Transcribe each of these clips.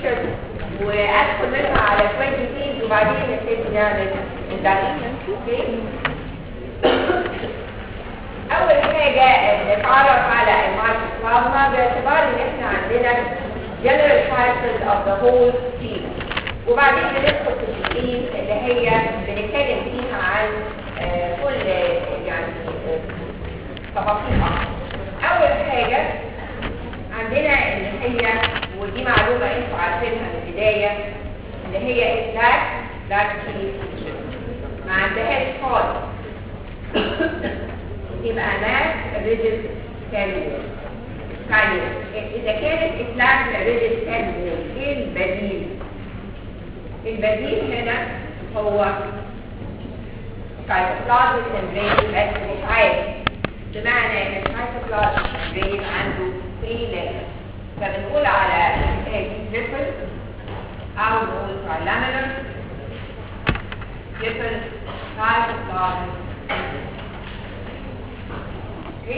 بيكتشر وادخل منها على شويه ديتيلز وبعدين نبتدي نعمل اندكشن اوكي اول حاجه نتعرف على المايكروبلازما باعتبار ان احنا عندنا general characters of the whole field وبعدين بندخل في الديتيلز اللي هي بنتكلم فيها عن آه، كل يعني آه، تفاصيلها اول حاجه عندنا اللي هي ودي معلومه انتوا عارفينها من البدايه اللي هي بلاك بلاك ما عندهاش خالص يبقى ماك ريجل كالور طيب اذا كانت بلاك ريجل كالور ايه البديل البديل هنا هو سايتوبلازميك ممبرين بس مش عادي بمعنى ان السايتوبلازميك ممبرين عنده 3 layers فبنقول على هذه تريبل او نقول تريلامينر تريبل سايتوبلازميك اوكي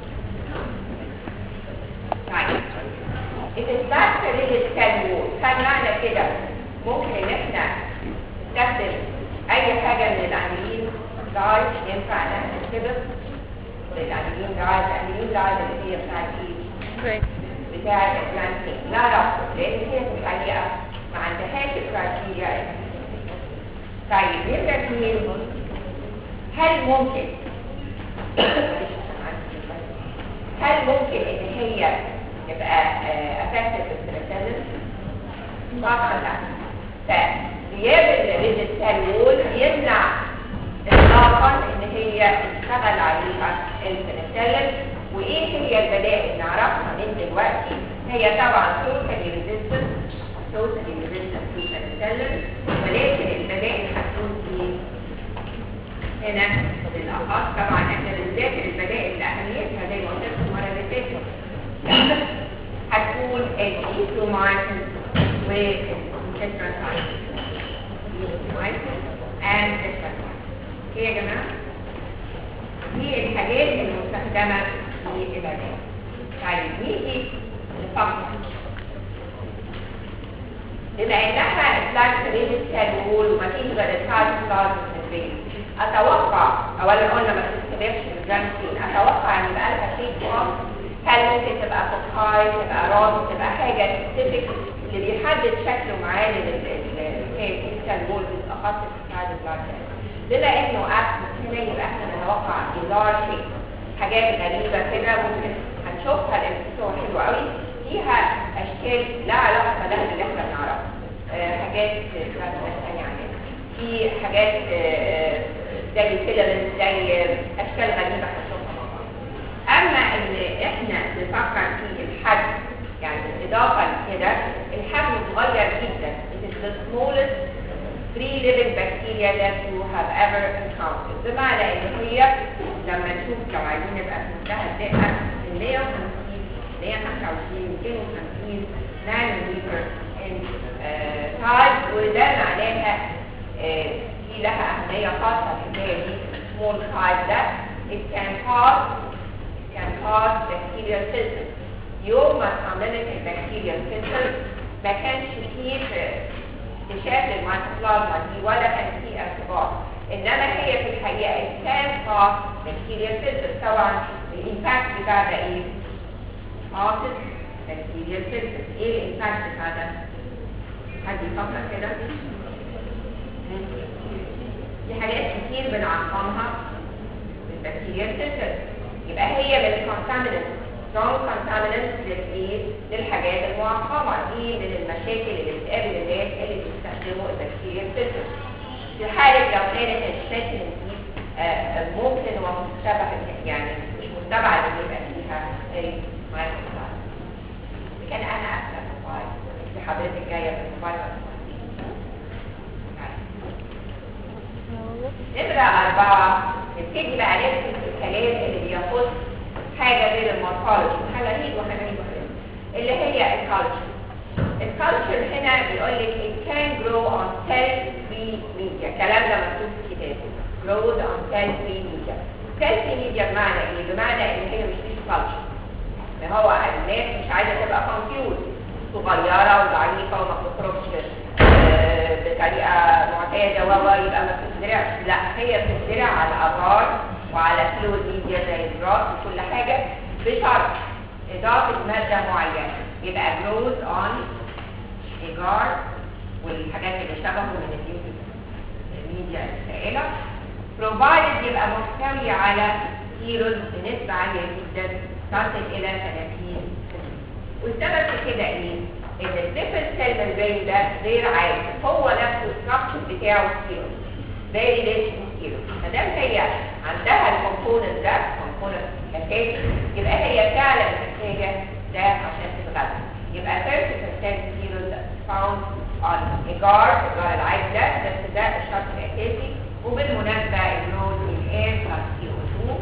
طيب إذا استعمل التنوور كان معنى كده ممكن ان احنا نستخدم اي حاجة من العناوين دايت ينفع انها تتكتب العناوين دايت العناوين دايت اللي هي بتاعت ايه؟ بتاعت البلانتين لا لا لان هي في الحقيقة ما عندهاش الكرايتيريا طيب نبدأ اثنين هل ممكن هل ممكن ان هي تبقى افكتيف بالسيرتينس؟ طبعا لا فغياب الريجل سيل وول يمنع اطلاقا ان هي تشتغل عليها البنسلين وايه هي البدائل نعرفها من دلوقتي هي طبعا توتالي ريزيستنت توتالي ريزيستنت تو بنسلين ولكن البدائل هتكون ايه؟ هنا بالاخص طبعا احنا بنذاكر البدائل لاهميتها زي ما قلت لكم المره اللي فاتت هتكون الايثرومايسين والتتراسايكلين الايثرومايسين and tetracycline اوكي يا جماعه دي الحاجات المستخدمه في البدائل طيب نيجي نفكر بما انها الفلاكسريتد سيل وول ومفيش غير الكارتوبلازم اتوقع اولا قلنا ما تستخدمش الجانكين اتوقع ان يبقى لها شيء خاص هل ممكن تبقى فوكاي تبقى راس تبقى حاجه سبيسيفيك اللي بيحدد شكله معاه السيل وول بالاخص في هذا البلاد بما انه ابسط هنا يبقى احنا نتوقع لارج شيء حاجات غريبه كده ممكن هنشوفها لان صور حلوه قوي فيها اشكال لا علاقه لها باللي احنا بنعرفه أه حاجات ثانيه عنها في حاجات أه زي فيلامنت زي اشكال غريبه هنشوفها مع بعض اما ان احنا نفكر في الحجم يعني اضافه لكده الحجم صغير جدا it is the smallest free living bacteria that you have ever encountered بمعنى ان هي لما نشوف لو عايزين نبقى في منتهى الدقه 150 125 250 نانومتر ان سايز وده معناها دي لها اهميه خاصه في الحكايه دي small size ده it can cause can cause bacterial filters يوم ما استعملت البكتيريا filters ما كانش فيه اكتشاف للمايكروبلازما دي ولا كان فيه ارتباط انما هي في الحقيقه it can cause bacterial filters طبعا الامباكت بتاع ده ايه؟ causes bacterial filters ايه الامباكت بتاع ده؟ حد يفكر كده؟ دي حاجات كتير بنعقمها بالبكتيريا filters يبقى هي من الكونتاميننت strong contaminants للايه؟ للحاجات المعقمة دي من المشاكل اللي بتقابل الناس اللي بيستخدموا البكتيريا filters في حالة لو كانت السيتمنت دي آه ممكن ومستبعد يعني مش مستبعد ان يبقى فيها المايكروبلازما كان انا اسال موبايل في حضرتك جايه في الموبايل نمرة أربعة نبتدي بقى نرسم الكلام اللي بيخص حاجة غير المورفولوجي حلاليل وحلاليل وحلاليل اللي هي الكالتشر الكالتشر هنا بيقول لك it can grow on cell free media الكلام ده مكتوب في الكتاب grows on cell free media cell free media بمعنى ايه؟ بمعنى ان هي مش مش كالتشر ما هو الناس مش عايزة تبقى confused صغيرة وضعيفة وما بابا يبقى ما بتزرعش لا هي بتزرع على ابار وعلى فلويد ميديا زي الجراس وكل حاجه بشرط اضافه ماده معينه يبقى جروز اون ايجار والحاجات اللي شبهه من اليوتيوب الميديا السائله provided يبقى محتوي على كيلوز بنسبه عاليه جدا تصل الى 30 والسبب في كده ايه؟ ان الديفرنت سيل ممبرين ده غير عادي هو نفسه الستراكشر بتاعه كيلو فيري ريتش كيلو ما دام هي عندها الكومبوننت ده كومبوننت اساسي يبقى هي فعلا محتاجه ده عشان تتغذى يبقى 30% كيلو found on ايجار ايجار العادي ده بس ده الشرط الاساسي وبالمناسبه النود الاير بلس كيلو 2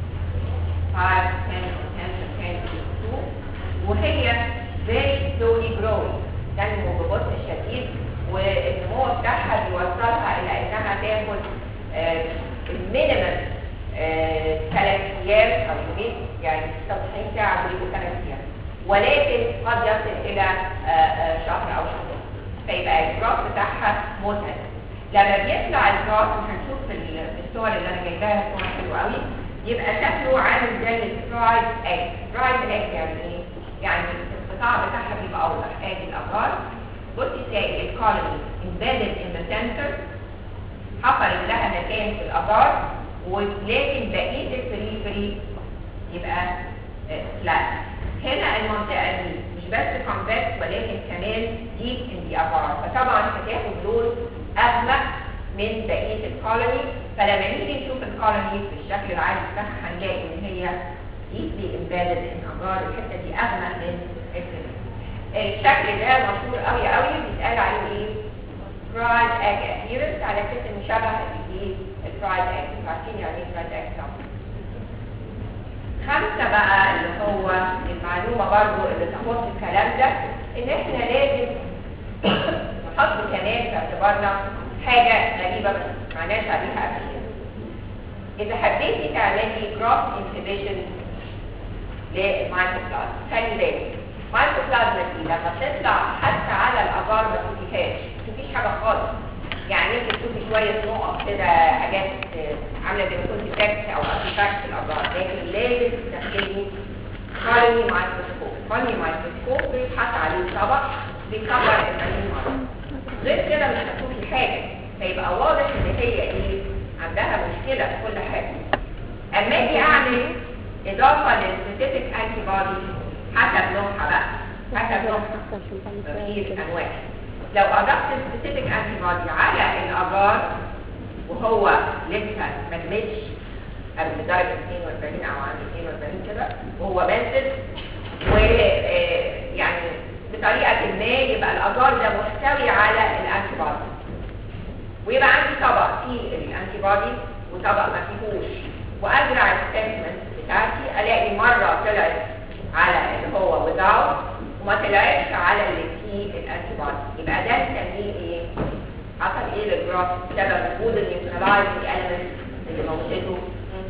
5 10 10 كيلو 2 وهي very slowly growing تنمو ببطء شديد والنمو بتاعها بيوصلها الى انها تاخد المينيمم ثلاث ايام او يومين يعني 96 ساعه بيبقوا ثلاث ايام ولكن قد يصل الى آه، آه، شهر او شهرين فيبقى الجراف بتاعها متعب لما بيطلع الجراف وهنشوف في ال- في الصور اللي انا جايباها صور حلوه قوي يبقى شكله عامل زي الفرايد ايج فرايد ايج يعني ايه؟ يعني القطاع بتاعها بيبقى اوضح ادي الابراج بصي تلاقي الكولوني embedded in the center حفرت لها مكان في الابراج ولكن بقيه البريفري يبقى فلات هنا المنطقه دي مش بس كونفكس ولكن كمان ديب ان دي ابار فطبعا هتاخد لون اغمق من بقيه الكولوني فلما نيجي نشوف الكولوني في الشكل العادي بتاعها هنلاقي ان هي deeply embedded in ابار الحته دي اغمق من البريفري الشكل ده مشهور قوي قوي بيتقال عليه ايه؟ فرايد اج appearance على اساس انه شبه الايه؟ الفرايد اج انتوا عارفين يعني ايه فرايد اج طبعا خمسة بقى اللي هو المعلومة برضو اللي تخص الكلام ده ان احنا لازم نحط كمان في اعتبارنا حاجة غريبة بس معناش عليها قبل كده اذا حبيتي تعملي كروس انهبيشن للمايكروبلازم خلي بالك المايكروبلازم دي لما بتطلع حتى على الابار ما تشوفيهاش ما تشوفيش حاجة خالص يعني انت تشوفي شوية نقط كده حاجات آه، عاملة زي ما كنت تاكس او ارتفاكت في الابار لكن لازم تستخدمي كولوني مايكروسكوب كولوني مايكروسكوب بيتحط عليه طبق بيكبر المريض مرة غير كده مش هتشوفي حاجة فيبقى واضح ان هي ايه عندها مشكلة في كل حاجة اما اجي اعمل اضافة للسبيسيفيك انتي بودي حسب نوعها بقى حسب نوعها في انواع لو اضفت سبيسيفيك انتي بودي على الابار وهو لسه ما جمدش قبل درجه 42 او عند 42 كده وهو باسل و آه، يعني بطريقه ما يبقى الابار ده محتوي على الانتي بودي ويبقى عندي طبق فيه الانتي بودي وطبق ما فيهوش وازرع السيجمنت بتاعتي الاقي مره طلعت على اللي هو without وما طلعتش على اللي فيه الانتي بودي يبقى ده نسميه ايه؟ حصل ايه للجراف بسبب وجود النيوترلايزنج element اللي موجوده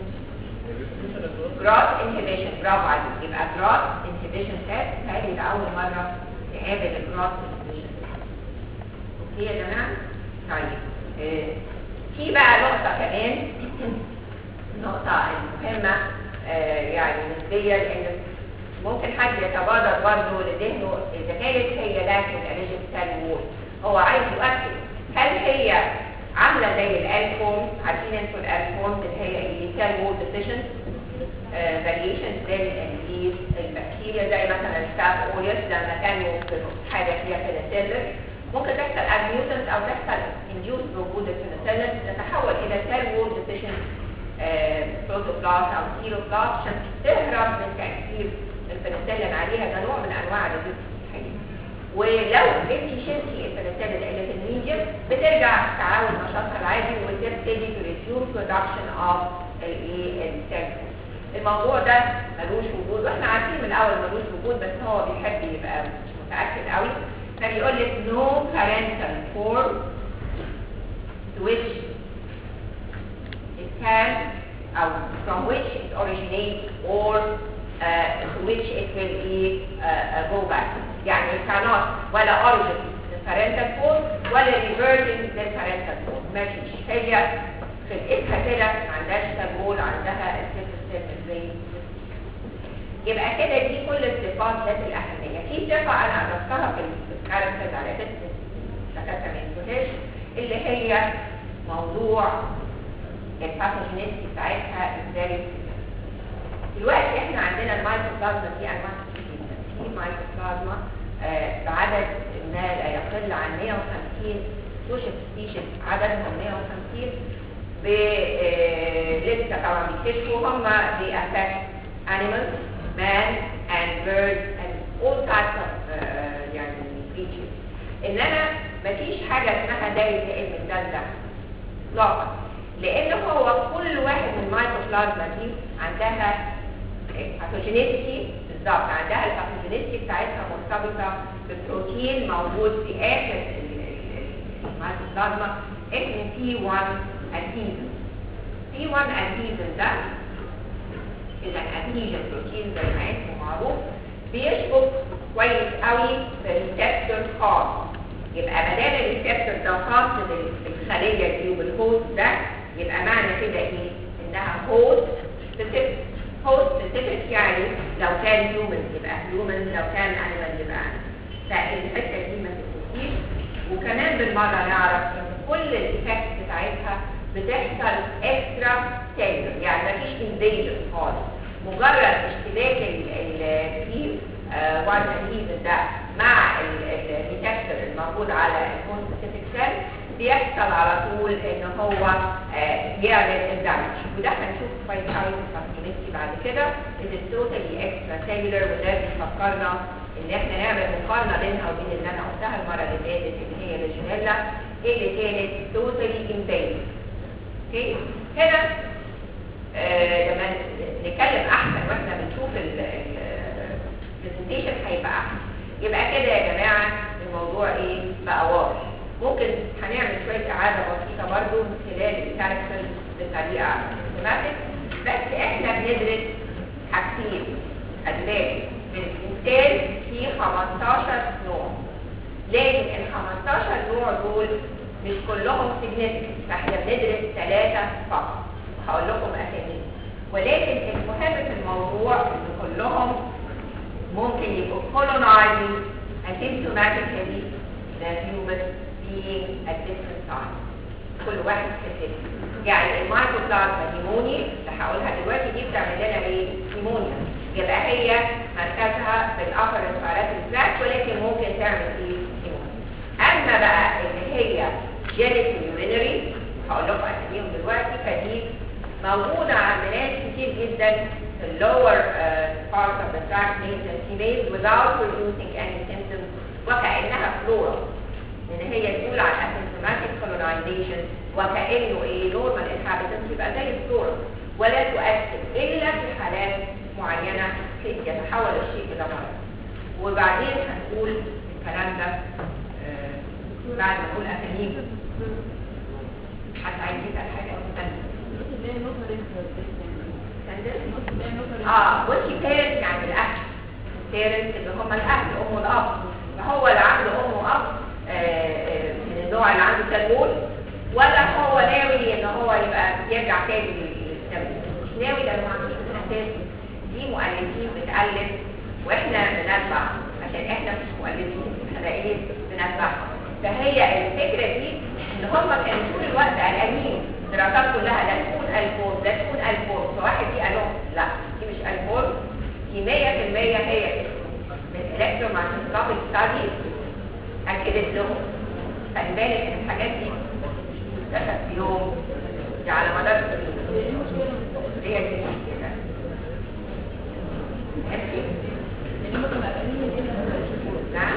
جراس انهبيشن برافو عليك يبقى جراس انهبيشن تيست هذه لاول مره نقابل الجراس انهبيشن اوكي يا جماعه طيب آه، في بقى نقطه كمان النقطه المهمه آه، يعني نسبيا لان ممكن حد يتبادر برضه لذهنه اذا كانت هي لاكتيك اليجن سيل وول هو عايز يؤكد هل هي عامله زي الالفورم عارفين انتوا الالفورم اللي هي ايه سيل وول ديفيشن فاريشن زي الانجليز البكتيريا زي مثلا ستاف اوريوس لما كانوا في حاجه فيها بنسلين ممكن تحصل ادميوتنس او تحصل انديوس بوجود البنسلين تتحول الى سيل وول ديفيشن بروتوبلاست او سيروبلاست عشان تهرب من تاثير البنسلين عليها ده نوع من انواع الريزيستنس ولو انت شلتي البنسلين اللي في الميديا بترجع تعاود نشاطها العادي وتبتدي تريسيوم برودكشن اوف الايه السيل الموضوع ده ملوش وجود واحنا عارفين من الاول ملوش وجود بس هو بيحب يبقى مش متاكد قوي فبيقول لك no parental form to which it can او from which it originates or uh, to which it will be uh, uh, go back يعني it cannot ولا origin parental form ولا reverting للparental form مفيش هي خلقتها كده ما عندهاش تجول عندها السيستم البرين يبقى كده دي كل الصفات ذات الأهمية في صفة أنا أضفتها في الكاركترز على أساس دكاترة ما ينسوهاش اللي هي موضوع الباثوجينيستي بتاعتها ازاي دلوقتي احنا عندنا المايكروبلازما في انواع كتير جدا في مايكروبلازما آه بعدد ما لا يقل عن 150 سوشيال سبيشيز عددهم 150 ب آه لسه طبعا بيكتشفوا هم بيأفكت animals man and birds and all types of uh, يعني creatures انما مفيش حاجة اسمها ده يتقل من ده لده اطلاقا لان هو كل واحد من المايكروبلازما دي عندها باثوجينيستي بالظبط عندها الباثوجينيستي بتاعتها مرتبطه ببروتين موجود في اخر المايكروبلازما اسمه بي 1 ادهيزن بي 1 ادهيزن ده اذا ادهيجن بروتين زي ما اسمه معروف بيشبك كويس قوي بريسبتور خاص يبقى ما دام الريسبتور ده خاص بالخليه دي وبالهوست ده يبقى معنى كده ايه انها هوست سبيسيفيك هوست سبيسيفيك يعني لو كان هيومن يبقى هيومن لو كان انيمال يبقى فالحته دي ما تنسيش وكمان بالمره نعرف ان كل الايفكت بتاعتها بتحصل اكسترا سيلر يعني مفيش انفيجن خالص مجرد اشتباك البي 1 ادهيزن ده مع الريسبتور الموجود على الهوست سبيسيفيك سيل بيحصل على طول ان هو آه يعمل الدمج وده هنشوف كويس قوي في الفاكتوريستي بعد كده ان التوتالي اكسترا سيلولر وده بيفكرنا ان احنا نعمل مقارنه بينها وبين اللي انا قلتها المره اللي فاتت اللي هي الجينيلا اللي كانت توتالي انفيد اوكي هنا آه لما نتكلم احسن واحنا بنشوف البرزنتيشن هيبقى احسن يبقى كده يا جماعه الموضوع ايه بقى واضح ممكن هنعمل شوية إعادة بسيطة برضو من خلال الكاركتر بطريقة سيستماتيك بس احنا بندرس حاجتين أدلال من الإنسان في 15 نوع لكن ال 15 نوع دول مش كلهم significant فاحنا بندرس ثلاثة فقط هقول لكم أساميهم ولكن المهم في الموضوع إن كلهم ممكن يبقوا colonizing asymptomatically the human being at different times كل واحد specific يعني المايكروبلازما نيموني اللي هقولها دلوقتي دي بتعمل لنا ايه؟ نيمونيا يبقى هي مركزها في الابر ريسبيراتوري تراكت ولكن ممكن تعمل ايه؟ نيمونيا اما بقى اللي هي جينيتال يورينري هقول لكم اساميهم دلوقتي فدي موجوده عند ناس كتير جدا في اللور part of the tract males and females without producing any symptoms وكأنها فلورا لان هي تقول على asymptomatic colonization وكأنه ايه normal inhabitants يبقى زي الفلورا ولا تؤثر الا في حالات معينه يتحول الشيء الى مرض وبعدين هنقول الكلام ده آه بعد ما نقول اساميهم حد عايز يسال حاجه اه بصي بيرنت يعني الاهل بيرنت اللي هم الاهل ام والاب فهو اللي عنده ام واب من النوع اللي عنده تلمون ولا هو ناوي ان هو يبقى يرجع تاني للتلمون مش ناوي لانه ما عندوش اساس دي مؤلفين بتالف واحنا بنتبع عشان احنا مش مؤلفين احنا ايه بنتبع فهي الفكره دي ان هم كانوا طول الوقت قلقانين الدراسات كلها لا تكون الفورم لا تكون الفورم فواحد دي قال لهم لا دي مش الفورم دي 100% هي من الكترومagnetic ستادي اكدت لهم خلي بالك ان الحاجات دي اكتشفت في يوم دي على مدار سنين هي دي كده ماشي نعم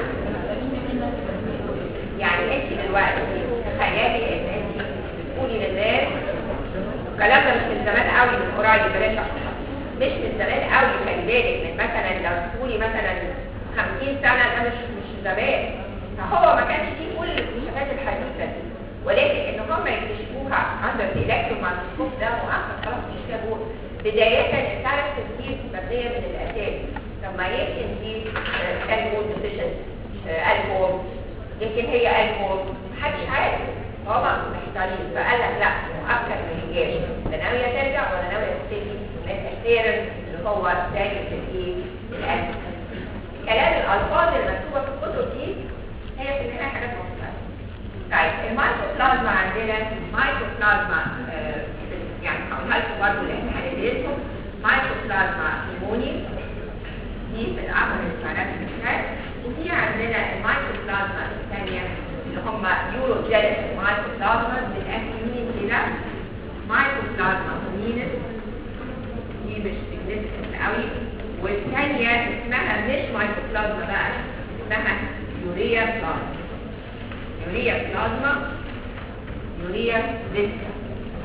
يعني انت دلوقتي تخيلي ان انت بتقولي للناس الكلام ده مش من زمان قوي من قريب بلاش مش من زمان قوي خلي بالك من مثلا لو تقولي مثلا 50 سنه ده مش مش زمان فهو ما كانش فيه كل الاكتشافات الحديثه دي ولكن ان هم يكتشفوها عند الالكترومagnetic ده مؤخر خلاص مش كده بدايه الكارت كتير مبنيه من الاساس طب ما يمكن دي كان مود ديسيشن الفورم يمكن هي الكول محدش عارف هما محتارين فقال لك لا مؤكد ما هيجاش لا ناويه ترجع ولا ناويه تبتدي السيرم اللي هو ساكن في الايه؟ القلب كلام الالفاظ المكتوبه في الكتب دي هي في النهايه حاجات مختلفه طيب المايكروبلازما عندنا مايكروبلازما آه يعني هقولها لكم برضه لان هندرسهم مايكروبلازما ايموني دي في العمل الفارغ وفي عندنا المايكروبلازما الثانيه اللي هم يوروجينيك مايكروبلازما بالاكيمين كده مايكروبلازما هومينس دي مش سيجنفكت قوي والثانيه اسمها مش مايكروبلازما بقى اسمها يوريا بلازما يوريا بلازما يوريا فيسكا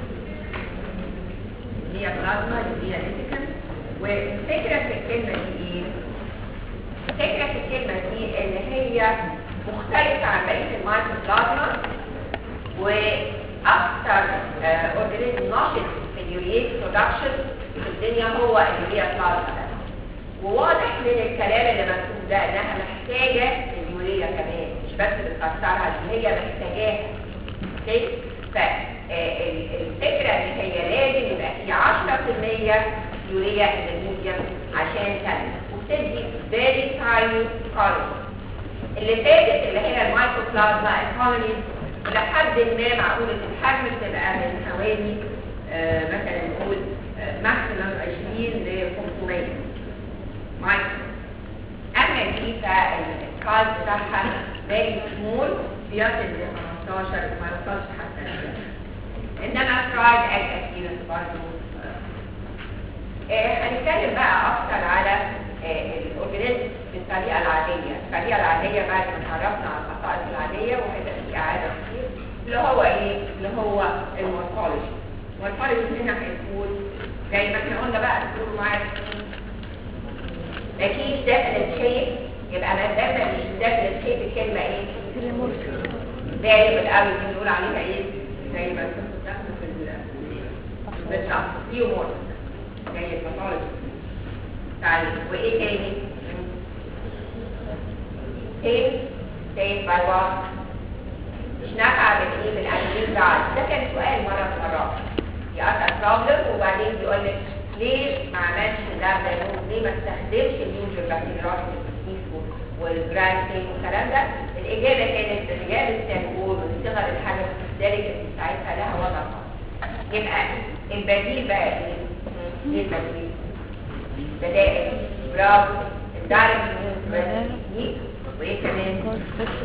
يوريا بلازما يوريا فيسكا والفكره في الكلمه دي ايه؟ الفكره في الكلمه دي ان هي مختلفه عن بقيه المايكروبلازما واكثر اورجانيزم نشط في اليوريات برودكشن في الدنيا هو اليوريا بلازما ده وواضح من الكلام اللي مكتوب ده انها محتاجه اليوريا كمان مش بس بتكسرها دي هي محتاجاها اوكي فالفكره ان هي لازم يبقى في 10% يوريا انترميديت عشان تنمو وبتدي فيري تايني كولوني اللي فاتت اللي هي المايكروبلازما الكولونيز لحد ما معقولة الحجم بتبقى من حوالي آه مثلا نقول آه ماكسيمم 20 ل 500 مايكرو اما دي فالسكايز بتاعها فيري سمول بيصل ل 15 ما يوصلش حتى انما فرايد اج اكيرنس برضه هنتكلم بقى اكتر على الاورجانيزم بالطريقه العاديه الطريقه العاديه بعد ما اتعرفنا على الخصائص العاديه وهيبقى في اعاده كتير اللي هو ايه اللي هو المورفولوجي المورفولوجي هنا هيكون زي ما احنا قلنا بقى تقولوا معايا مفيش definite shape يبقى ما دام مفيش definite shape الكلمه ايه؟ variable قوي دي بنقول عليها ايه؟ زي ما كنتوا بتاخدوا في بالظبط فيومورف زي الباثولوجي طيب وايه تاني؟ تاني تاني باي وات مش نافعه بالايه بالانجين بعد ده كان سؤال مره من المرات يقطع بروبلم وبعدين بيقول لك ليه ما عملش ده دايموز ليه ما استخدمش اليوجر بكتيريات والجرانتين والكلام ده الاجابه كانت الاجابه التنقول وصغر الحاجه ذلك ساعتها لها وضع خاص يبقى البديل بقى ايه؟ ايه البديل؟ بدائل برافو الدايركت تكنيك وايه كمان؟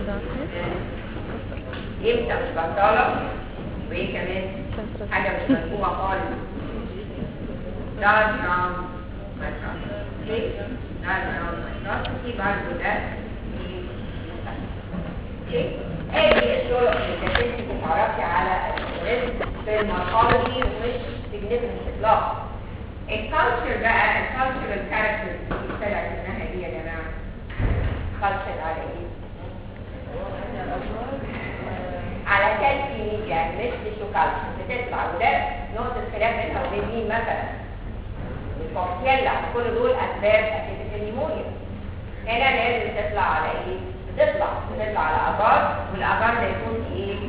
يمسح مش بطاله وايه كمان؟ حاجه مش مفهومه خالص diagram microscopy. Okay? Diagram microscopy برضه ده اوكي؟ ادي الصورة اللي كانت بتتعرفي على الريسك في المورفولوجي ومش significant اطلاقا. الكالتشر بقى الكالتشرال كاركترز اللي طلعت منها دي يا جماعة. كالتشر على ايه؟ على سيلفي ميديا مش تشو كالتشر بتطلع وده نقطة خلاف بينها وبين مين مثلا؟ الفوكسيلا كل دول اسباب اساسيه النيمونيا هنا لازم تطلع على ايه بتطلع بتطلع على ابار والابار ده يكون في ايه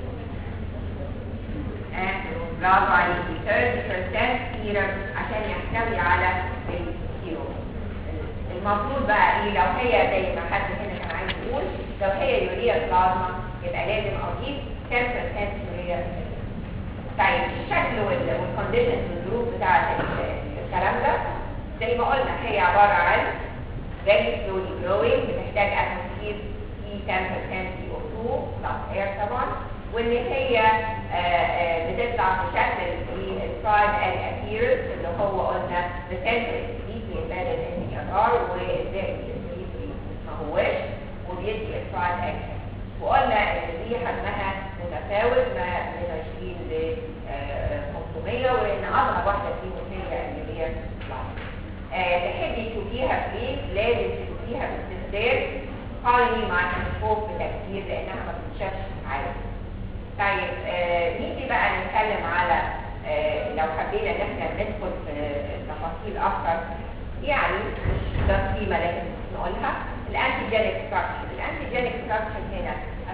برافو عليكي 30% سيرم عشان يحتوي على السيرو المفروض بقى ايه لو هي زي ما حد هنا كان عايز يقول لو هي يوريا بلازما يبقى لازم اضيف 10% يوريا طيب الشكل والكونديشنز والظروف بتاعت الكلام ده زي ما قلنا هي عبارة عن very slowly growing بتحتاج atmosphere في 10% CO2 plus air طبعا وان هي آآ آآ بتطلع في شكل الفرايد and appearance اللي هو قلنا بسنتر السليبي embedded in the agar والزائد السليبي ما هوش وبيدي الفرايد اكشن وقلنا ان دي حجمها متفاوت ما من 20 ل 500 وان اصغر واحده فيهم هي اللي هي تحبي تشوفيها فين لازم تشوفيها باستخدام قالي مع الميكروسكوب بتكتير لانها ما بتتشافش عادي طيب آه نيجي بقى نتكلم على آه لو حبينا ان احنا ندخل في تفاصيل اكتر يعني مش ده قيمه لازم نقولها الانتيجينيك ستراكشر الانتيجينيك ستراكشر هنا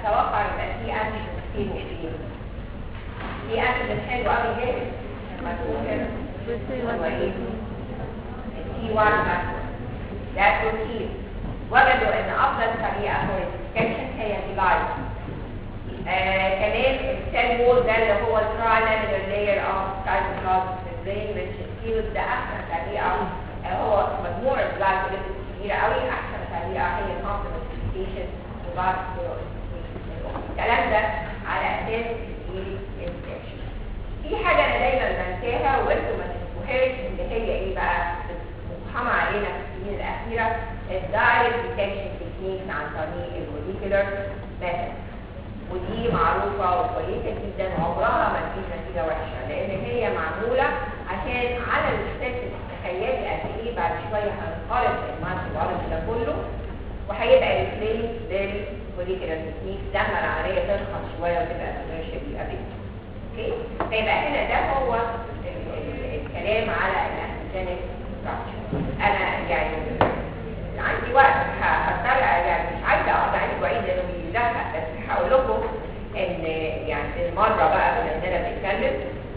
اتوقع يبقى في انتيجين فين وفين في انتيجين حلو قوي جاهز لما تقول كده هو ايه التي 1 مثلا ده بروتين وجدوا ان افضل طريقه هو الديسكشن هي اللايف آه كمان السيل وول ده اللي هو الترايلامينر لاير اوف سايتوبلازم في البرين which ده احسن طريقه آه هو مجموع البلاد ليفل كبيره قوي احسن طريقه هي كومبلمنتيشن وبعد الكلام ده على اساس الانفكشن في حاجه انا دايما بنساها وانتم ما تنسوهاش اللي هي ايه بقى مقحمه علينا في السنين الاخيره الدايركت ديتكشن تكنيك عن طريق الموليكولر ميثود ودي معروفة وكويسة جدا وعمرها ما تجيب نتيجة وحشة لأن هي معمولة عشان على الست تخيلي قد إيه بعد شوية هنقارب المانتي ده كله وهيبقى ريبليس بالموليكولر تكنيك لما العملية ترخص شوية وتبقى كوميرشال أبدا اوكي فيبقى هنا ده هو ال- ال- الكلام على الانتيجينيك ستراكشر انا يعني عندي وقت ه- هضطر يعني مش عايزه اقعد عليك وعيد لانه بيزهق بس هقول لكم ان يعني المره بقى بما اننا بنتكلم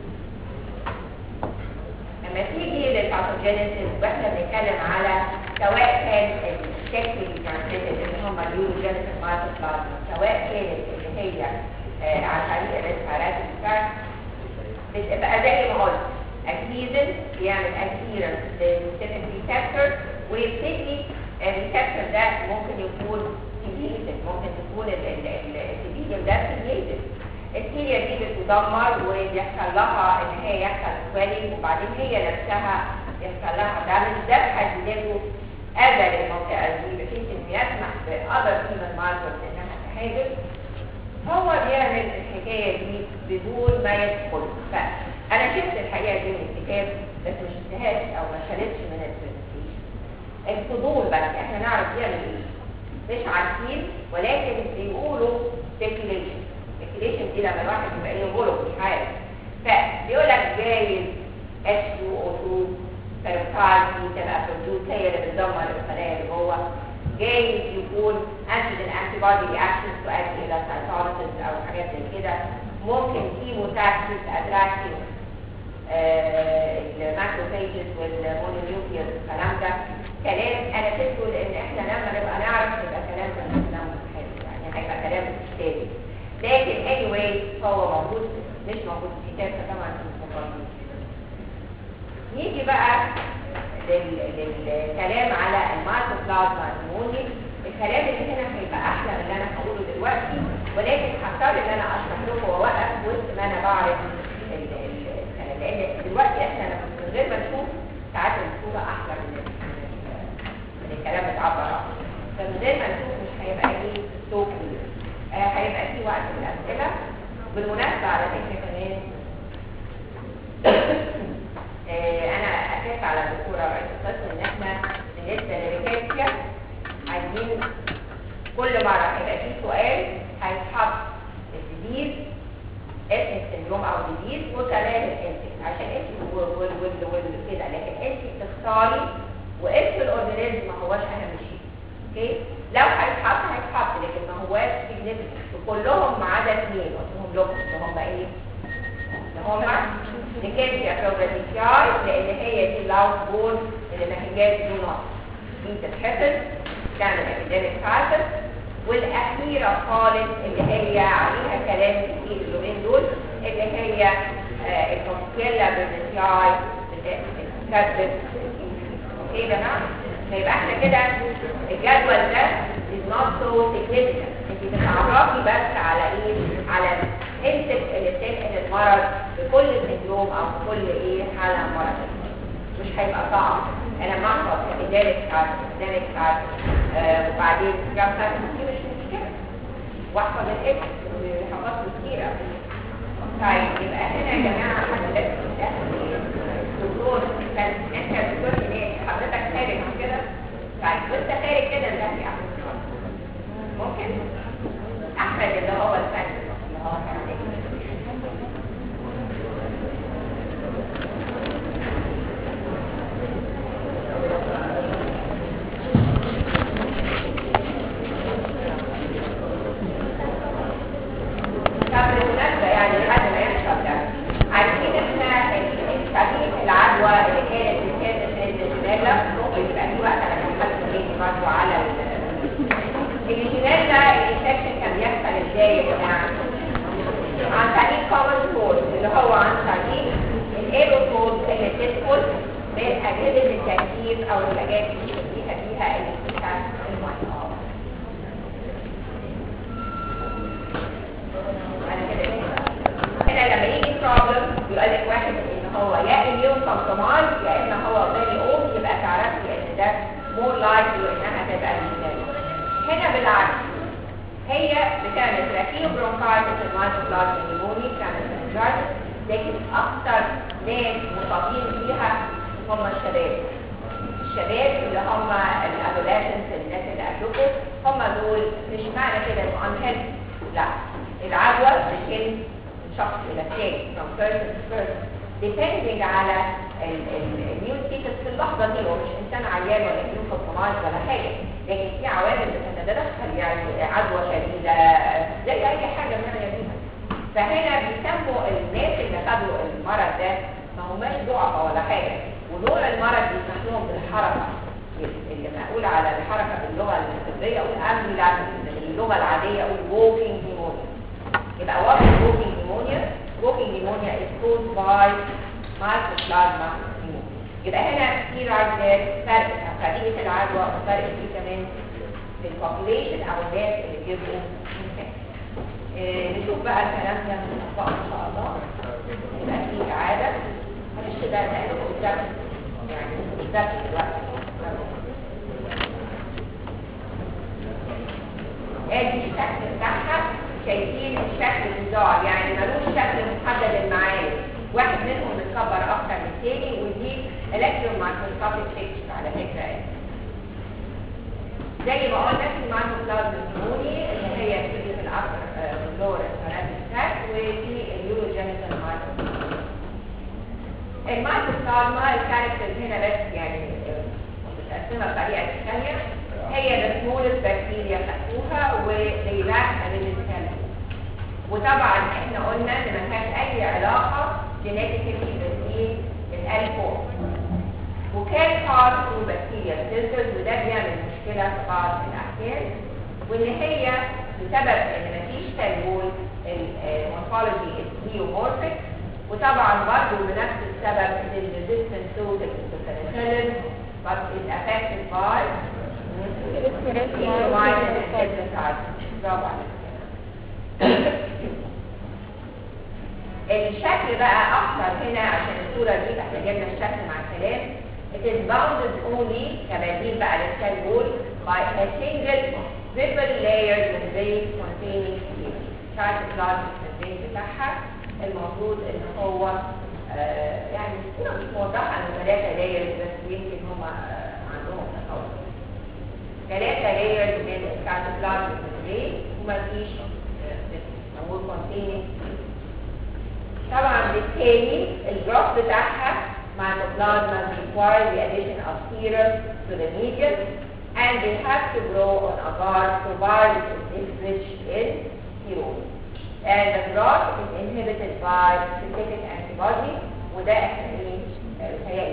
لما تيجي للباثوجينيسيس واحنا بنتكلم على سواء كان السكتري ترانسميتد اللي هم اليوروجينيسيس مايكروبلازما سواء كانت اللي هي آه، عن طريق الريسبيراتوري تراكت بتبقى زي ما قلت adhesion بيعمل adherence للسبيسيفيك ريسبتور ويبتدي الريسبتور ده ممكن يكون سيليتد ممكن تكون السيليتد ده سيليتد السيليا دي بتدمر ويحصل لها ان هي يحصل سويلنج وبعدين هي نفسها يحصل لها دامج ده بحد ذاته اذى للمنطقه دي بحيث انه يسمح باذر هيومن ماركرز انها تهاجم هو بيعمل الحكايه دي بدون ما يدخل فانا شفت الحقيقه دي من الكتاب بس ما شفتهاش او ما شالتش من البرزنتيشن الفضول بس احنا نعرف بيعمل ايه مش عارفين ولكن بيقولوا speculation speculation دي لما الواحد يبقى ليه غلط مش عارف فبيقول لك جايز H2O2 بيرتايد دي تبقى برودوس هي اللي بتدمر الخلايا اللي جوه جايز يكون انتيجين انتي بودي رياكشنز تؤدي الى سايتوليسيس او حاجات زي كده ممكن كيموتاكسيس اتراكتنج الماكروفيجز والمونونيوكليوس والكلام ده كلام انا سبته لان احنا لما نبقى نعرف يبقى كلام ده كلام حلو يعني هيبقى كلام كتابي لكن anyway هو موجود مش موجود في كتاب فطبعا مش موجود نيجي بقى لل- للكلام على المايكروبلازما النموني الكلام اللي هنا هيبقى احلى من اللي انا هقوله دلوقتي ولكن هضطر ان انا اشرح لكم واوقف وسط ما انا بعرف ال- ال- الكلام لان دلوقتي احنا من غير ما نشوف ساعات الصوره احلى من ال- من الكلام بتعبر عنه فمن غير ما نشوف مش هيبقى ايه سو كلير هيبقى في وقت للاسئله بالمناسبه على فكره كمان آه، انا اسف على الدكتوره رئيس القسم ان احنا بالنسبه للريكابيا عايزين كل مره هيبقى في سؤال هيتحط الديزيز اسم السندروم او ديزيز وكمان الانسك عشان انت وال وال وال وال كده لكن انت تختاري واسم الاورجانيزم ما هوش اهم شيء اوكي لو هيتحط هيتحط لكن ما هواش سيجنيفيكانت كلهم ما عدا اثنين قلتهم لكم اللي هم ايه؟ اللي هم نكابيا بروبراتيكاي لان هي دي لاوت بول اللي ما هيجاش دو نوت دي تتحفظ تعمل اكاديميك براكتس والاخيره خالص اللي هي عليها كلام كتير اليومين دول اللي هي آه، الكونسكيلا برنسياي بتسبب اوكي يا جماعه فيبقى احنا كده الجدول ده is not so significant انت بتعرفي بس على ايه على انسب اللي بتنقل المرض بكل سندروم او بكل ايه حاله مرض مش هيبقى صعب انا ما احفظ ذلك ذلك وبعدين جاب دي مش مشكله واحفظ الاسم اللي حفظته كتير قبل طيب يبقى هنا يا جماعه حد بس دكتور كان انت دكتور هناك حضرتك خارج من كده طيب وانت خارج كده ده في احمد ممكن احمد اللي هو الفن اللي هو كان يخلص ممكن يبقى في وقت انا كان حد تاني برضه على ال- الجينات ده الانفكشن كان بيحصل ازاي يا جماعه؟ عن طريق كومن سورس اللي هو عن طريق الايروسولز اللي بتدخل من اجهزه التكييف او الحاجات اللي فيها فيها الانفكشن الميه أنا كده هنا لما يجي بروبلم يقول لك واحد ان هو يا اميون كومبرومايز يا اما هو فيري اولد يبقى تعرفي ان ده مور لايكلي انها تبقى ميزانيه هنا بالعكس هي بتعمل تراكيو برونكايتس المايكروبلازما نيموني بتعمل برونكايتس لكن اكتر ناس مصابين بيها هم الشباب الشباب اللي هم الادوليسنس الناس اللي قبلكم هم دول مش معنى كده انه unhealthy لا العدوى بتتم من شخص الى الثاني from person to person depending على النيو ستيتس في اللحظه دي هو مش انسان عيان ولا اميون كومبرومايز ولا حاجه لكن في عوامل بتتدخل يعني عدوى شديده زي اي حاجه بنعمل بيها فهنا بيسموا الناس اللي خدوا المرض ده ما هماش ضعفاء ولا حاجه ونوع المرض بيسمح لهم بالحركه اللي بنقول على الحركه باللغه الطبيه اقول امبولانس باللغه العاديه اقول walking pneumonia يبقى what is walking pneumonia walking pneumonia is caused by mycoplasma pneumonia يبقى هنا في راجل فرق فرقية العدوى وفرق في كمان في البوبوليشن او الناس اللي بيبقوا infected. إيه، نشوف بقى الكلام ده نطبقه ان شاء الله يبقى في اعاده معلش ده نقله قدام يعني قدام دلوقتي ادي الشكل بتاعها شايفين الشكل الظاهر يعني ملوش شكل محدد المعالم واحد منهم متكبر اكتر من الثاني ودي الكترون مايكروسكوبيك بيكتشر على فكره يعني. زي ما قلنا في مايكروبلازما نموني اللي هي بتيجي في الابر فلور تراك وفي اليوروجينيتال مايكروبلازما المايكروبلازما الكاركترز هنا بس يعني متقسمه بطريقه ثانيه هي the smallest bacteria خدتوها وthey lack a little skeleton وطبعا احنا قلنا ان ما فيهاش اي علاقه جينيتيكلي بالدين الالفور وكان خاص بكتيريا سيلترز وده بيعمل مشكله في بعض الاحيان وان هي بسبب ان مفيش تلوول المورفولوجي البيومورفيك وطبعا برضه بنفس السبب الريزيستنس تو البنسلين but is affected by برافو عليك الشكل بقى اكتر هنا عشان الصوره دي احنا جبنا الشكل مع الكلام it is bounded only كبديل بقى للسيل وول by a single triple layered membrane containing fluid cytoplasmic membrane بتاعها المفروض ان هو آه يعني الصوره مش موضحه انه ثلاثه لايرز بس يمكن هم آه عندهم تصور ثلاثه لايرز من السيتوبلازميك membrane ومفيش موجود containing طبعا بالتالي الجروث بتاعها mycoplasma require the addition of serum to the medium and they have to grow on agar provided it is rich in serum. And the growth is inhibited by specific antibody وده احنا ايه بيتهيألي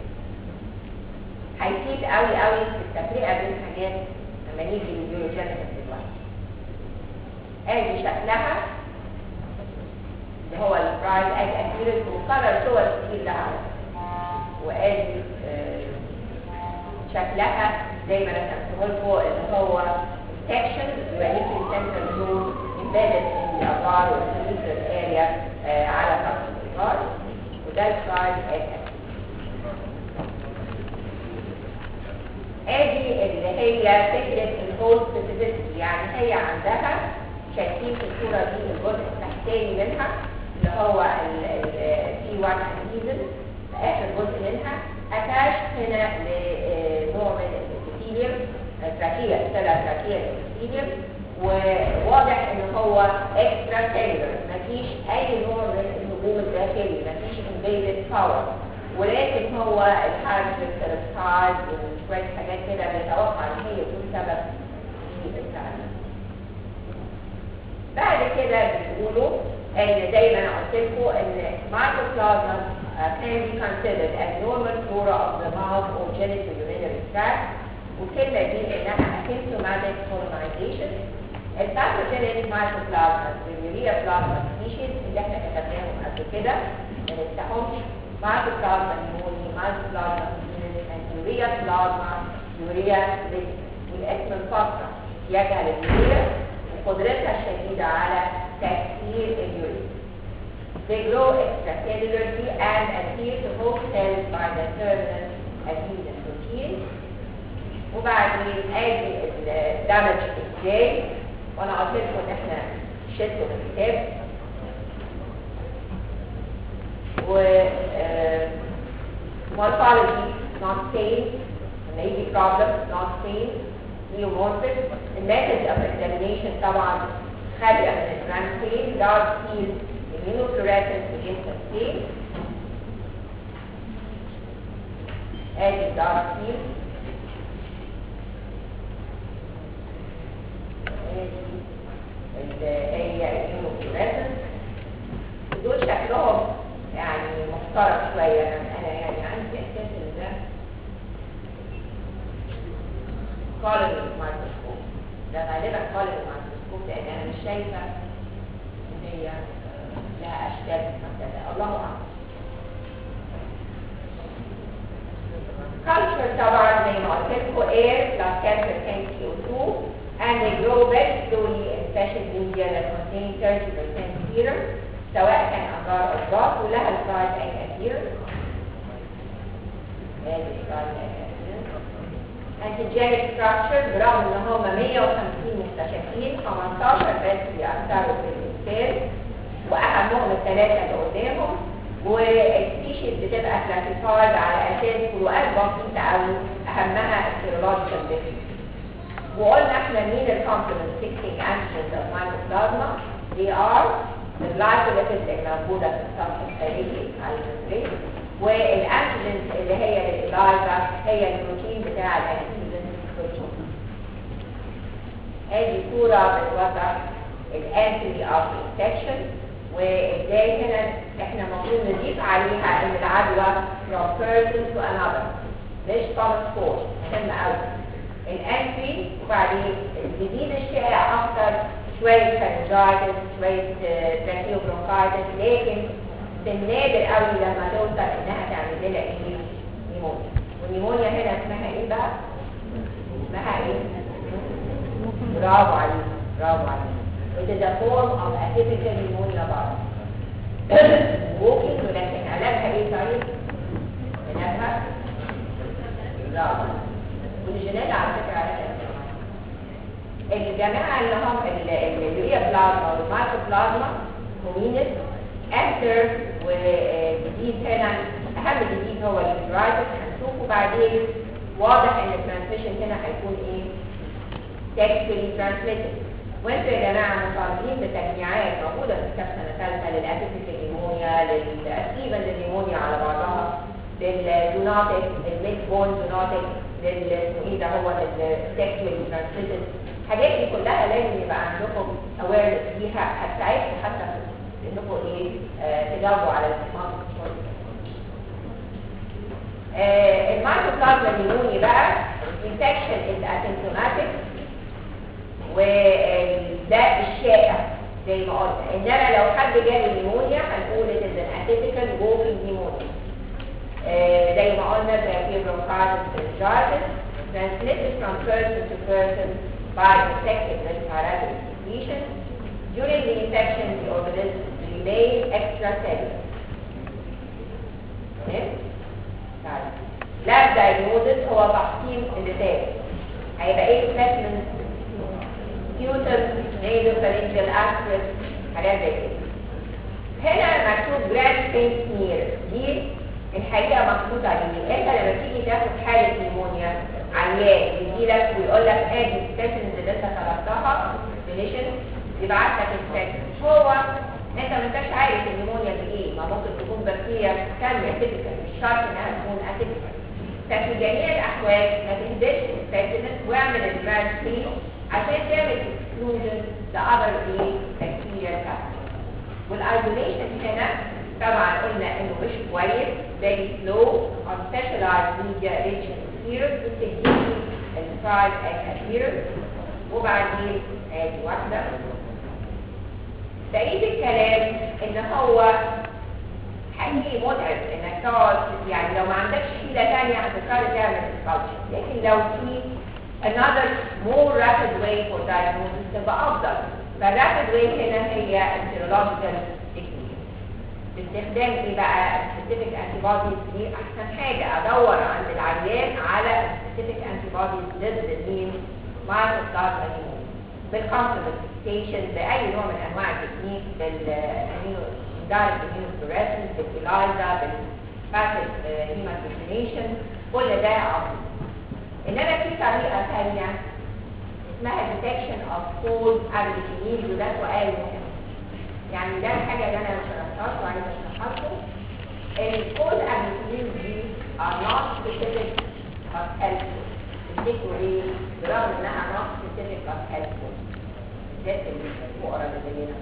هيفيد قوي قوي في التفرقه بين حاجات لما نيجي للبيوجينيسيس دلوقتي. ادي شكلها اللي هو الفرايد اج اكيرس وكرر صور كتير لها وادي آه شكلها زي ما رسمته لكم اللي هو section يبقى ليك السنتر زون embedded in the agar والسليكر اريا على سطح الاgar وده الفرايد اج ادي اللي هي فكره الهوست سبيسيفيتي يعني هي عندها شايفين في الصوره دي الجزء التحتاني منها اللي هو التي 1 انتيزن اخر جزء منها اتاش هنا لنوع من الابيثيليوم تراكيه سيلا تراكيه الابيثيليوم وواضح ان هو اكسترا سيلولر مفيش اي نوع من الهجوم الداخلي مفيش انفيدد باور ولكن هو الحرج بالسيرستايد وشويه حاجات كده بيتوقع ان هي تكون سبب في التعلم بعد كده بيقولوا ان زي ما انا قلت لكم ان مايكروبلازما uh, can be considered as normal flora of the mouth or genitourinary tract والكلمة دي إنها asymptomatic colonization الباثوجينيك مايكوبلازما واليوريا بلازما سبيشيز اللي احنا كتبناهم قبل كده ما ننساهمش مايكوبلازما نيموني مايكوبلازما يوريا بلازما يوريا والاسم الفقرة يجعل اليوريا وقدرتها الشديدة على تكسير اليوريا They grow extracellularly and adhere to host cells by the terminal adhesion protein. وبعدين ادي الدمج ازاي وانا قلت لكم ان احنا شلته من الكتاب و morphology not same maybe problem not same neomorphic the method of examination طبعا خالية من الجرانتين large field immunofluorescence against the stain ادي dark field اللي هي immunofluorescence دول شكلهم يعني محترم شوية أنا أنا يعني عندي إحساس إن ده كولوني مايكروسكوب ده غالبا كولوني مايكروسكوب لأن أنا مش شايفة إن هي آه، لها أشكال محددة الله أعلم culture طبعا زي ما قلت لكم air plus 10% CO2 and they grow very slowly in special media that contain 30% serum سواء كان أنجار أو ضغط ولها السلايد أكادير ادي السلايد أكادير antigenic structure برغم ان هم 150 مستشفين 15 بس بيأثروا في الإنسان وأهمهم الثلاثة اللي قدامهم والسبيشيز بتبقى كلاسيفايد على أساس فروقات بسيطة أوي أهمها السيرولوجيكال ديفرنس وقلنا احنا مين الكومبلمنت فيكسنج انتيجنز اوف مايكوبلازما دي ار الجلايكوليبيدز اللي موجوده في السطح الخارجي على الجسم والانتيجنز اللي هي للإلايزا هي البروتين بتاع الانتيجنز بروتين ادي صوره بتوضح الانتري اوف انفكشن وازاي هنا احنا المفروض نضيف عليها ان العدوى from person to another مش transport مهم قوي الانتري وبعدين الجديد الشائع اكتر شويه فارنجايتس شويه تراكيوبرونكايتس لكن في النادر قوي لما توصل انها تعمل لنا ايه نيمونيا والنيمونيا هنا اسمها ايه بقى اسمها ايه برافو عليك برافو عليك It is a form of atypical pneumonia virus. Walking ولكن علاجها ايه طيب؟ علاجها برافو والجينات على فكره علاجها الجماعه اللي هم اليوريا بلازما والمايكرو بلازما هومينس اكتر وجديد هنا اهم جديد هو الفيرايتس هنشوفه بعدين واضح ان الترانسميشن هنا هيكون ايه؟ sexually transmitted وانتوا يا جماعه مطالبين بتجميعات موجوده في كتاب سنه ثالثه للاتيتيك نيمونيا للاكتيفا للنيمونيا على بعضها للزوناتيك الميد بون زوناتيك لل اسمه ايه ده هو السكشوالي ترانسميتد الحاجات دي كلها لازم يبقى عندكم اويرنس بيها هتساعدكم حتى في انكم ايه آه تجاوبوا على الامتحان آه المايكروبلازما نيموني بقى infection is asymptomatic وده الشائع زي ما قلنا انما لو حد جاله نيمونيا هنقول it is an atypical walking pneumonia آه زي ما قلنا tracheal bronchitis meningitis transmitted from person to person by infected respiratory secretion during the infection the organism remain extracellular تمام؟ طيب lab diagnosis هو تحصيل اللسان هيبقى ايه specimen سكيوتر نيزو فالنجل اسبرس حاجات زي كده هنا مكتوب جراند فيس سمير دي الحقيقه مخطوط عليه انت لما تيجي تاخد حاله نيمونيا عيان يجي لك ويقول لك ادي السبيشنز اللي انت طلبتها ديفينيشن يبعت لك السبيشن هو انت ما انتش عارف النيمونيا دي ايه ما ممكن تكون بكتيريا ثانيه تيبيكال مش شرط انها تكون اتيبيكال ففي جميع الاحوال ما تهدرش السبيشن واعمل الجراند فيس عشان تعمل exclusion لأذر ايه bacterial pathogens والايزوليشن هنا طبعا قلنا انه مش كويس very slow on specialized media rich in appearance بتديني الفرايد appearance وبعدين ادي واحدة بقية الكلام ان هو حقيقي متعب انك تقعد يعني لو ما عندكش حيلة تانية هتضطر تعمل الكالتشر لكن لو في another more rapid way for diagnosis تبقى افضل فالرابid way هنا هي السيرولوجيكال تكنيك باستخدام ايه بقى specific antibodies دي احسن حاجة ادور عند العيان على specific antibodies ضد المين مايكروبلازما هيموم بالكومبلمنتيشن باي نوع من انواع التكنيك بالامينو دايركت immunofluorescence بالإلايزا بالباسيف هيماتوجينيشن كل ده عظيم انما في طريقة ثانية اسمها detection of cold agglutinins وده سؤال مهم يعني ده الحاجة اللي انا ما شرحتهاش وعايزة اشرحها لكم الكولد agglutinins دي are not specific but helpful تفتكروا ايه برغم انها not specific but helpful بالذات الفقراء اللي زينا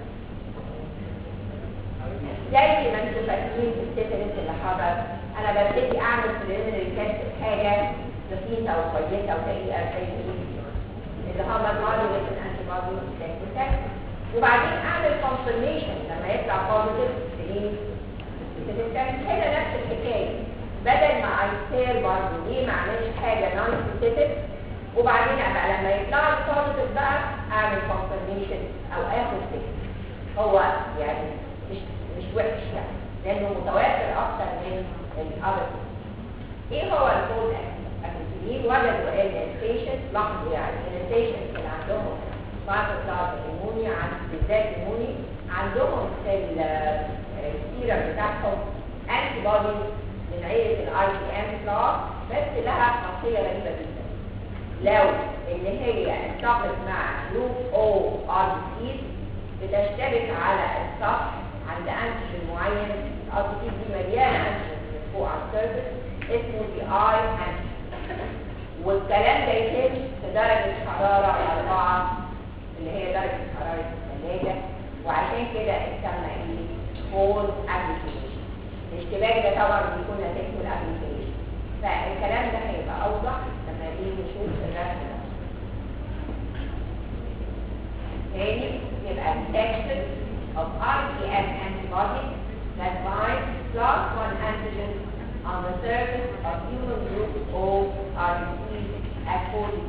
زي ما انتم فاكرين في السيفلس اللي حضر انا ببتدي اعمل preliminary test حاجه بسيطه وكويسه ودقيقه زي اللي هم الموديوليشن انتي بودي وبعدين اعمل confirmation لما يطلع بوزيتيف في هنا نفس الحكايه بدل ما ايستير برضه ليه ما اعملش حاجه نون سبيسيفيك وبعدين ابقى لما يطلع البوزيتيف بقى اعمل confirmation او اخد فكره هو يعني مش مش وحش يعني لانه متوافر اكتر من الاذر ايه هو الكود اكتيفين وجدوا ان البيشنت لاحظوا يعني ان البيشنت اللي عندهم مايكروبلازما ايموني عند بالذات ايموني عندهم في السيرم بتاعهم انتي بوديز من عيله الاي تي ام كلاس بس لها خاصيه غريبه جدا لو ان هي التقت مع جروب او ار بي بتشتبك على السطح عند انتيجين معين الار بي دي مليانه انتيجين فوق على السيرفس اسمه دي اي انتيجين والكلام ده يتم في درجة حرارة أربعة اللي هي درجة حرارة الثلاجة وعشان كده اتسمى ايه؟ كولد ابليكيشن الاشتباك ده طبعا بيكون نتيجته الابليكيشن فالكلام ده هيبقى أوضح لما نيجي نشوف الرسم ده تاني يبقى detection of RTM antibodies that bind class 1 antigen on the surface of human group O RBC at 40.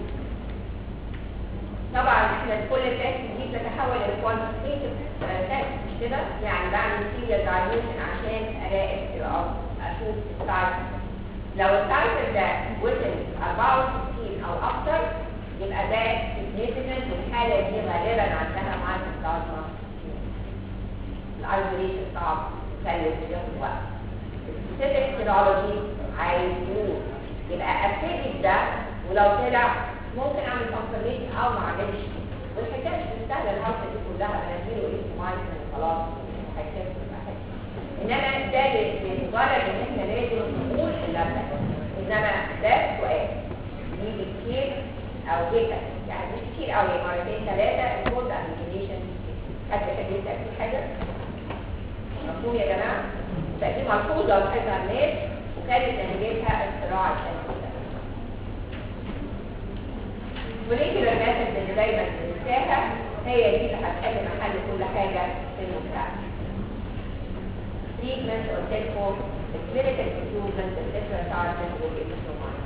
طبعا احنا كل التست دي بتتحول الى كوانتيتيف تست مش كده؟ يعني بعمل سيريال دايليشن عشان اراقب او اشوف السايكل. لو السايكل ده وصل 64 او اكتر يبقى ده significant والحاله دي غالبا عندها مايكروبلازما الايزوليشن صعب يكلف ياخد وقت. السبيسيفيك سيرولوجي عايز يقول يبقى ابتدي ده ولو طلع ممكن اعمل كونفرميشن او ما اعملش والحكايه مش مستاهله الهوسه دي كلها انا اديله اسم مايكرو خلاص هيكتب انما ده لمجرد ان احنا لازم نقول اللبنه انما ده سؤال يجي كتير او جدا يعني مش كتير قوي مرتين ثلاثه الكود ابلكيشن حد يحب يسال في حاجه مفهوم يا جماعه فدي ملحوظه لاحظها الناس وكانت نتيجتها اختراع الشمس وليه الميثود اللي دايما بننساها هي دي اللي هتحل محل كل حاجه في المستقبل treatment or take for the clinical improvement of different charges will be determined.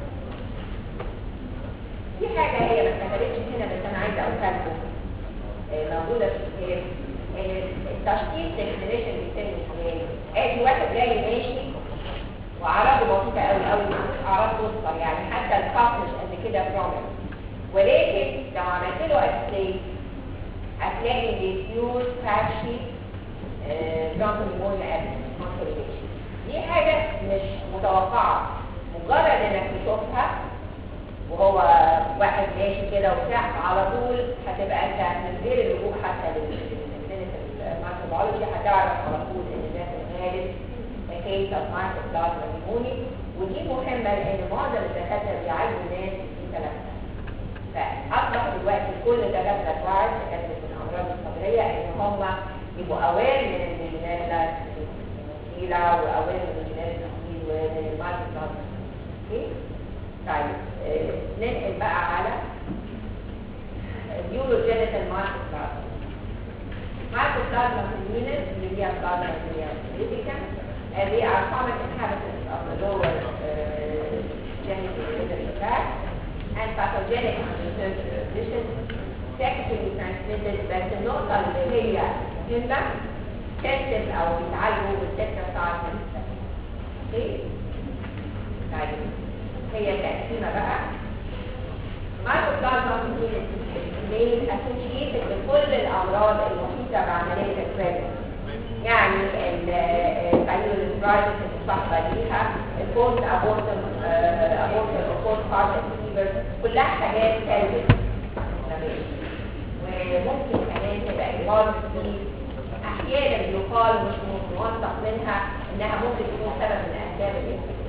في حاجة هي ما اتكتبتش هنا بس أنا عايزة أقولها لكم موجودة في الكتاب إن التشخيص definition بيتم ازاي؟ آدي واحد جاي ماشي وأعراضه بسيطة أوي أوي مش أعراض تذكر يعني حتى الخط مش قد كده برومل ولكن لو عملت له أساسي هتلاقي ديفيوز فاشي برونكوليمونيا كونسوليديشن دي حاجة مش متوقعة مجرد انك تشوفها وهو واحد ماشي كده وبتاع على طول هتبقى انت من غير اللجوء حتى للمايكروبيولوجي هتعرف على طول ان ده في الغالب كيس اوف مايكروبلازما نيموني ودي مهمة لان معظم الدكاترة بيعالجوا الناس في ثلاث فاصبح دلوقتي كل دكاترة توعد دكاترة الامراض الصدرية ان هم يبقوا اوير من الفيجينال طويلة وأولا من الجناز طويل ومن المارك بلازما اوكي طيب آه، ننقل بقى على اليوروجينيتال مارك بلازما مارك بلازما في الفينس اللي هي بلازما اللي هي significant and they are common inhabitants of the lower uh, genital urinary tract and pathogenic under certain conditions sexually transmitted بس النقطة اللي هي مهمة تكتب أو بيتعالجوا بالتكتب بتاعت اوكي طيب هي تقسيمة بقى ماركو بلازما مين اسوشيتد بكل الأمراض المحيطة بعملية البريجنسي يعني البايولوجرايتس المصاحبة ليها البوست ابورتم ابورتم وبوست بارتم فيبر كلها حاجات سلبية وممكن كمان تبقى إيراد في أحيانا يقال مش موثق منها إنها ممكن تكون سبب من أسباب الانفكاسيون.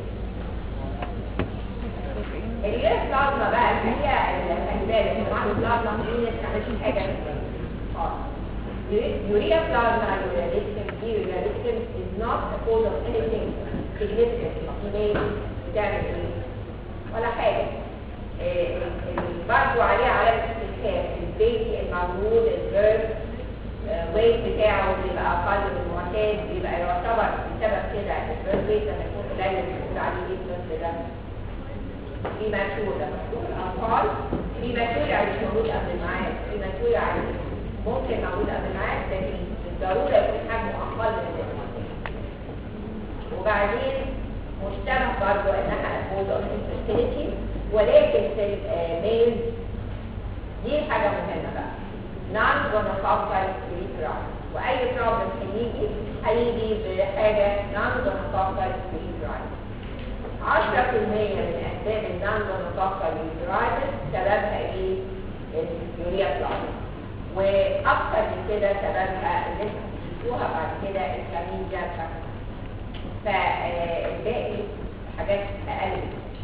اليوريا بلازما بقى اللي هي خلي بالك انواع البلازما دي ما بتعملش حاجه خالص. Urea plasma urinalyticum, urinalyticum is not a cause of anything significant. Maybe بتعمل ايه؟ ولا حاجه. إيه، ال- برضو عليه علامه استفهام البيبي المولود البيرث ويت بتاعه بيبقى اقل من المعتاد بيبقى يعتبر بسبب كده البيرث ويت لما يكون قليل بنقول عليه ايه الطفل ده؟ بريماتور ده مكتوب الاطفال بريماتور يعني مش موجود قبل الميعاد بريماتور يعني ممكن موجود قبل الميعاد لكن بالضروره يكون حجمه اقل من المعتاد وبعدين مشتبه برضه انها كوز اوف infertility ولكن في الميل دي حاجه مهمه بقى نون gonococcal urethritis واي بروبلم هيجي هيجي بحاجه نون gonococcal urethritis 10% من اسباب النون gonococcal urethritis سببها ايه؟ اليوريا بلازما واكثر من كده سببها اللي انتوا هتشوفوها بعد كده الكلاميديا فالباقي حاجات اقل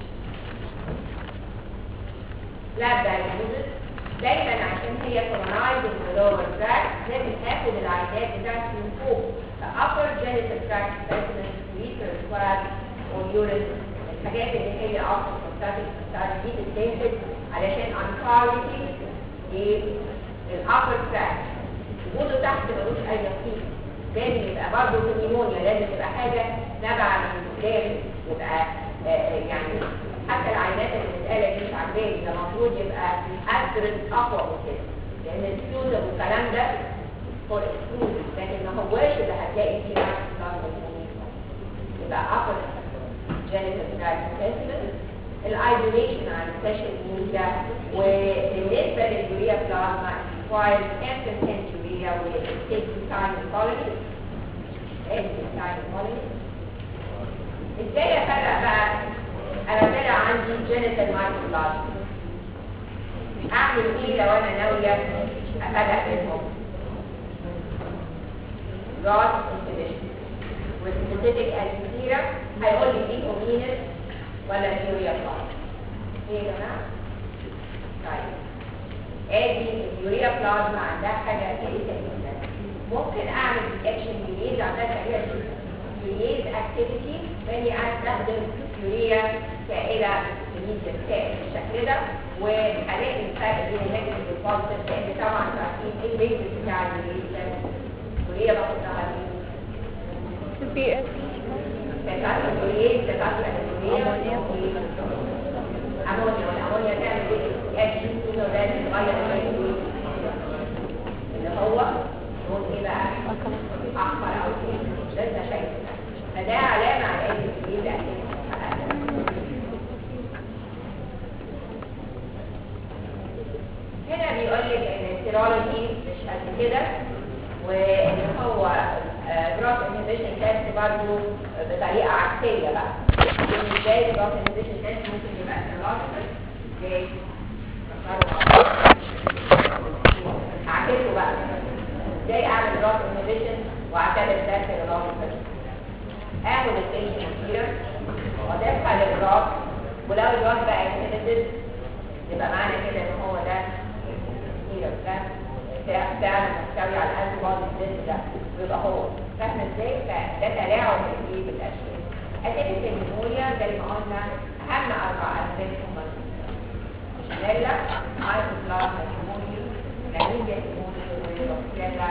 لاب دايجنوزس دايما عشان هي colonizing the lower tract لازم تاخد العينات بتاعتي من فوق upper genital tract specimens uterus swab or urine الحاجات اللي هي upper prostatic prostatic دي بتتاخد علشان oncology للupper tract وجوده تحت ملوش اي نصيب لازم يبقى برضه في النيمونيا لازم تبقى حاجه نابعه من الداخل يبقى آه، آه، يعني حتى العينات اللي بتتقال دي مش عاجباني ده المفروض يبقى اثرت اقوى من كده لان الفيوزر والكلام ده فور اكسكلوز لكن ما هواش اللي هتلاقي فيه نفس الكلام يبقى upper genital tract specimen الايزوليشن عن السيشن ميديا وبالنسبه لليوريا بلازما requires 10% urea with six tiny colonies eight tiny colonies ازاي افرق بقى انا طلع عندي جينيتال مايكروبلازما اعمل ايه لو انا ناويه افرق بينهم جاز انتبيشن والسبيسيفيك الكثيره هيقول لي دي هومينس ولا اليوريا بلازما ايه يا جماعه طيب ادي اليوريا بلازما عندها حاجه كويسه جدا ممكن اعمل ديتكشن ليز عندها حاجه ليز اكتيفيتي واني استخدم يوريا سائله ميديا سائل بالشكل ده وهلاقي الفرق بين النيجاتيف والبوزيتيف لان طبعا انتوا عارفين ايه البيزك بتاع اليوريا ده اليوريا بحطها ليه بي اس بتاعت اليوريا بتاعت اليوريا أمونيا. امونيا والامونيا تعمل ايه اتش كده ولازم تغير الريت اللي هو لون ايه بقى احمر او ايه ده انت شايفه ده. فده علامه على ان الجديد ده هنا بيقول لك ان السيرولوجي مش قد كده وان هو جروث انهبيشن تيست برضه بطريقه عكسيه بقى ازاي جروث انهبيشن تيست ممكن يبقى سيرولوجيكال ازاي هعكسه بقى ازاي اعمل جروث انهبيشن واعتبر ده سيرولوجيكال اخد البيشن كتير واضيفها للجراف ولو الجراف بقى انهبيتد يبقى معنى كده ان هو ده كتير ده فعلا مستوي على الانتي بودي الجسم ده بيبقى هو فاهمه ازاي فده تلاعب الايه بالاشياء اتيبك النمونيا زي ما قلنا اهم اربع اسباب هم شنيلا مايكروبلازما نمونيا لاميديا نمونيا والبكتيريا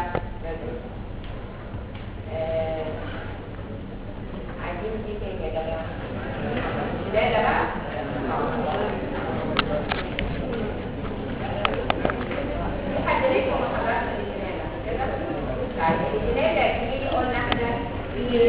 عايزين دي تاني يا جماعه شنيلا بقى